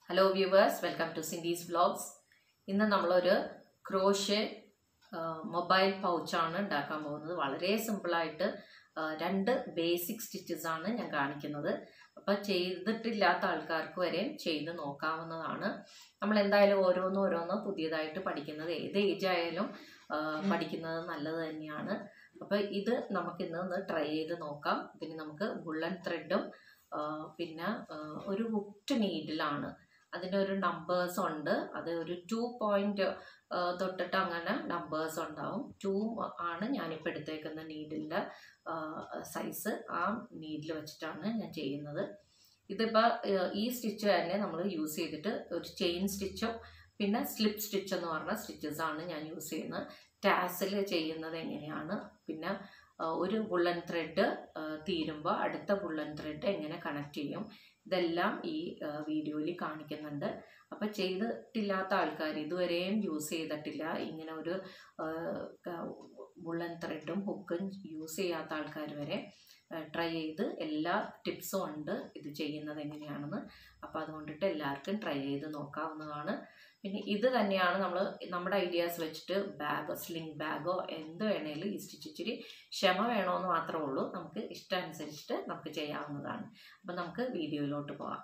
hello viewers welcome to Cindy's vlogs ഇന്ന് നമ്മളൊരു crochet mobile പൗച്ചാണ് ഉണ്ടാക്കാൻ പോകുന്നത് വളരെ സിമ്പിളായിട്ട് രണ്ട് ബേസിക് സ്റ്റിച്ചസ് ആണ് ഞാൻ കാണിക്കുന്നത് അപ്പോൾ ചെയ്തിട്ടില്ലാത്ത ആൾക്കാർക്ക് വരെ ചെയ്ത് നോക്കാവുന്നതാണ് നമ്മൾ എന്തായാലും ഓരോന്ന് ഓരോന്ന് പുതിയതായിട്ട് പഠിക്കുന്നത് ഏത് ഏജ് ആയാലും പഠിക്കുന്നത് നല്ലത് തന്നെയാണ് അപ്പോൾ ഇത് നമുക്കിന്ന് ഒന്ന് ട്രൈ ചെയ്ത് നോക്കാം ഇതിന് നമുക്ക് ബുള്ളൻ ത്രെഡും പിന്നെ ഒരു ഹുക്റ്റ് നീഡിലാണ് അതിൻ്റെ ഒരു നമ്പേഴ്സ് ഉണ്ട് അത് ഒരു ടു പോയിന്റ് തൊട്ടിട്ട് അങ്ങനെ നമ്പേഴ്സ് ഉണ്ടാവും ടു ആണ് ഞാനിപ്പോൾ എടുത്തേക്കുന്ന നീഡിൻ്റെ സൈസ് ആ നീഡിൽ വെച്ചിട്ടാണ് ഞാൻ ചെയ്യുന്നത് ഇതിപ്പോൾ ഈ സ്റ്റിച്ച് തന്നെ നമ്മൾ യൂസ് ചെയ്തിട്ട് ഒരു ചെയിൻ സ്റ്റിച്ചും പിന്നെ സ്ലിപ്പ് സ്റ്റിച്ച് എന്ന് പറഞ്ഞ സ്റ്റിച്ചസ് ആണ് ഞാൻ യൂസ് ചെയ്യുന്നത് ടാസിൽ ചെയ്യുന്നത് എങ്ങനെയാണ് പിന്നെ ഒരു വുള്ളൻ ത്രെഡ് തീരുമ്പോൾ അടുത്ത വുള്ളൻ ത്രെഡ് എങ്ങനെ കണക്ട് ചെയ്യും ഇതെല്ലാം ഈ വീഡിയോയിൽ കാണിക്കുന്നുണ്ട് അപ്പോൾ ചെയ്തിട്ടില്ലാത്ത ആൾക്കാർ ഇതുവരെയും യൂസ് ചെയ്തിട്ടില്ല ഇങ്ങനെ ഒരു വുള്ളൻ ത്രെഡും ഹുക്കും യൂസ് ചെയ്യാത്ത ആൾക്കാർ വരെ ട്രൈ ചെയ്ത് എല്ലാ ടിപ്സും ഉണ്ട് ഇത് ചെയ്യുന്നത് എങ്ങനെയാണെന്ന് അപ്പോൾ അതുകൊണ്ടിട്ട് എല്ലാവർക്കും ട്രൈ ചെയ്ത് നോക്കാവുന്നതാണ് പിന്നെ ഇത് തന്നെയാണ് നമ്മൾ നമ്മുടെ ഐഡിയാസ് വെച്ചിട്ട് ബാഗോ സ്ലിംഗ് ബാഗോ എന്ത് വേണേലും ഈ സ്റ്റിച്ച് ഇച്ചിരി ക്ഷമ വേണമെന്ന് മാത്രമേ ഉള്ളൂ നമുക്ക് ഇഷ്ടമനുസരിച്ചിട്ട് നമുക്ക് ചെയ്യാവുന്നതാണ് അപ്പം നമുക്ക് വീഡിയോയിലോട്ട് പോകാം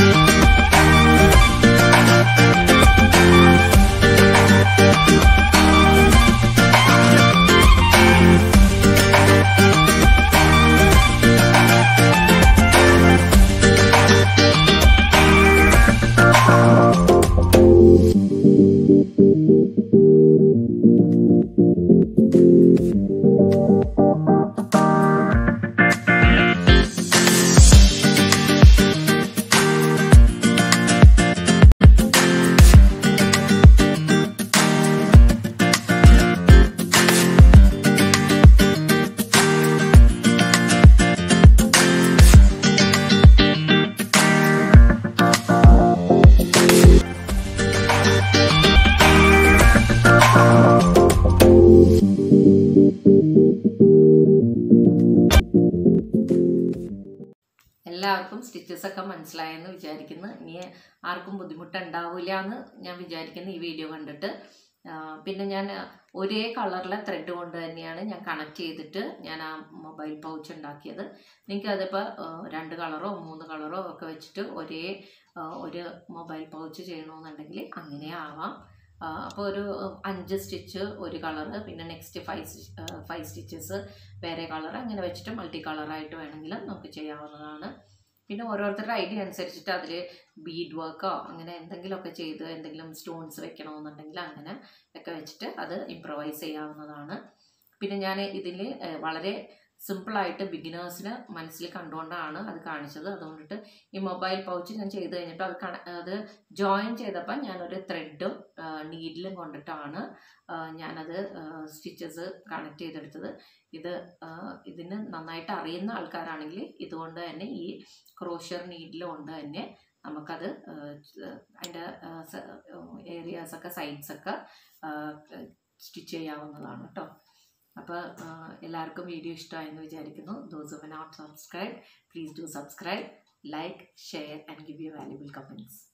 എല്ലാവർക്കും സ്റ്റിച്ചസ് ഒക്കെ മനസ്സിലായെന്ന് വിചാരിക്കുന്നു ഇനി ആർക്കും ബുദ്ധിമുട്ടുണ്ടാവില്ല എന്ന് ഞാൻ വിചാരിക്കുന്നു ഈ വീഡിയോ കണ്ടിട്ട് ആ, പിന്നെ ഞാൻ ഒരേ കളറിലെ ത്രെഡ് കൊണ്ട് തന്നെയാണ് ഞാൻ കണക്ട് ചെയ്തിട്ട് ഞാൻ ആ മൊബൈൽ പൗച്ച് ഉണ്ടാക്കിയത് നിങ്ങൾക്ക് അതിപ്പോൾ രണ്ട് കളറോ മൂന്ന് കളറോ ഒക്കെ വെച്ചിട്ട് ഒരേ ആ, ഒരു മൊബൈൽ പൗച്ച് ചെയ്യണമെന്നുണ്ടെങ്കിൽ അങ്ങനെ ആവാം അപ്പോൾ ഒരു അഞ്ച് സ്റ്റിച്ച് ഒരു കളറ് പിന്നെ നെക്സ്റ്റ് ഫൈവ് ഫൈവ് സ്റ്റിച്ചസ് വേറെ കളർ അങ്ങനെ വെച്ചിട്ട് മൾട്ടി കളറായിട്ട് വേണമെങ്കിലും നമുക്ക് ചെയ്യാവുന്നതാണ് പിന്നെ ഓരോരുത്തരുടെ ഐഡിയ അനുസരിച്ചിട്ട് അതിൽ ബീഡ് വർക്കോ അങ്ങനെ എന്തെങ്കിലുമൊക്കെ ചെയ്ത് എന്തെങ്കിലും സ്റ്റോൺസ് വെക്കണമെന്നുണ്ടെങ്കിൽ അങ്ങനെ ഒക്കെ വെച്ചിട്ട് അത് ഇംപ്രവൈസ് ചെയ്യാവുന്നതാണ് പിന്നെ ഞാൻ ഇതിൽ വളരെ സിമ്പിളായിട്ട് ബിഗിനേഴ്സിന് മനസ്സിൽ കണ്ടുകൊണ്ടാണ് അത് കാണിച്ചത് അതുകൊണ്ടിട്ട് ഈ മൊബൈൽ പൗച്ച് ഞാൻ ചെയ്ത് കഴിഞ്ഞപ്പോൾ അത് കണ അത് ജോയിൻ ചെയ്തപ്പോൾ ഞാനൊരു ത്രെഡും നീഡിലും കൊണ്ടിട്ടാണ് ആ, ഞാനത് സ്റ്റിച്ചസ് കണക്ട് ചെയ്തെടുത്തത് ഇത് ആ, ഇതിന് നന്നായിട്ട് അറിയുന്ന ആൾക്കാരാണെങ്കിൽ ഇതുകൊണ്ട് തന്നെ ഈ ക്രോഷ്യർ നീഡിൽ കൊണ്ട് തന്നെ നമുക്കത് ആ, അതിൻ്റെ ഏരിയാസൊക്കെ സൈഡ്സൊക്കെ സ്റ്റിച്ച് ചെയ്യാവുന്നതാണ് കേട്ടോ അപ്പോൾ എല്ലാവർക്കും വീഡിയോ ഇഷ്ടമായെന്ന് വിചാരിക്കുന്നു those who not subscribe please do subscribe like share and give you valuable comments